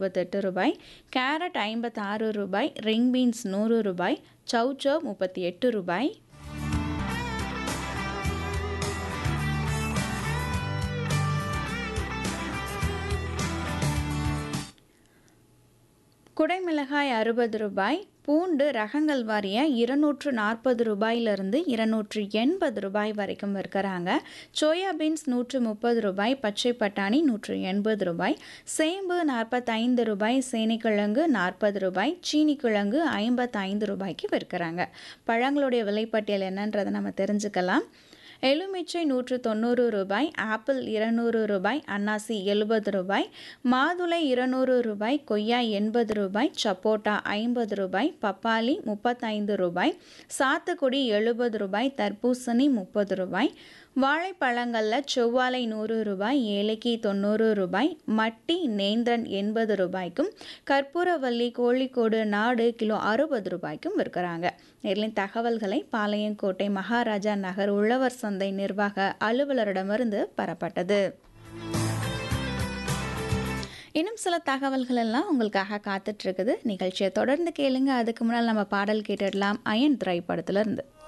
முப்பத்தெட்டு ரூபாய் கேரட் ஐம்பத்தாறு ரூபாய் ரிங் பீன்ஸ் நூறு ரூபாய் சௌச்சோ முப்பத்தி எட்டு ரூபாய் குடைமிளகாய் அறுபது ரூபாய் பூண்டு ரகங்கள் வாரிய இருநூற்று நாற்பது ரூபாயிலிருந்து இருநூற்று எண்பது ரூபாய் வரைக்கும் விற்கிறாங்க சோயா பீன்ஸ் நூற்று முப்பது ரூபாய் பச்சை பட்டாணி நூற்று எண்பது ரூபாய் சேம்பு நாற்பத்தைந்து ரூபாய் சேனைக்கிழங்கு நாற்பது ரூபாய் சீனிக்கிழங்கு ஐம்பத்தைந்து ரூபாய்க்கு விற்கிறாங்க பழங்களுடைய விலைப்பட்டியல் என்னன்றதை நம்ம தெரிஞ்சுக்கலாம் எலுமிச்சை நூற்று தொண்ணூறு ரூபாய் ஆப்பிள் இருநூறு ரூபாய் அன்னாசி எழுபது ரூபாய் மாதுளை இருநூறு ரூபாய் கொய்யா எண்பது ரூபாய் சப்போட்டா ஐம்பது ரூபாய் பப்பாளி முப்பத்தைந்து ரூபாய் சாத்துக்குடி எழுபது ரூபாய் தர்பூசணி முப்பது ரூபாய் வாழைப்பழங்களில் செவ்வாழை நூறு ரூபாய் ஏலக்கி தொண்ணூறு ரூபாய் மட்டி நேந்திரன் எண்பது ரூபாய்க்கும் கற்பூரவல்லி கோழிக்கோடு நாடு கிலோ அறுபது ரூபாய்க்கும் விற்கிறாங்க நேரின் தகவல்களை பாளையங்கோட்டை மகாராஜா நகர் உழவர் சந்தை நிர்வாக அலுவலரிடமிருந்து பெறப்பட்டது இன்னும் சில தகவல்கள் எல்லாம் உங்களுக்காக காத்துட்டு இருக்குது நிகழ்ச்சியை தொடர்ந்து கேளுங்க அதுக்கு முன்னால் நம்ம பாடல் கேட்டுடலாம் அயன் திரைப்படத்திலிருந்து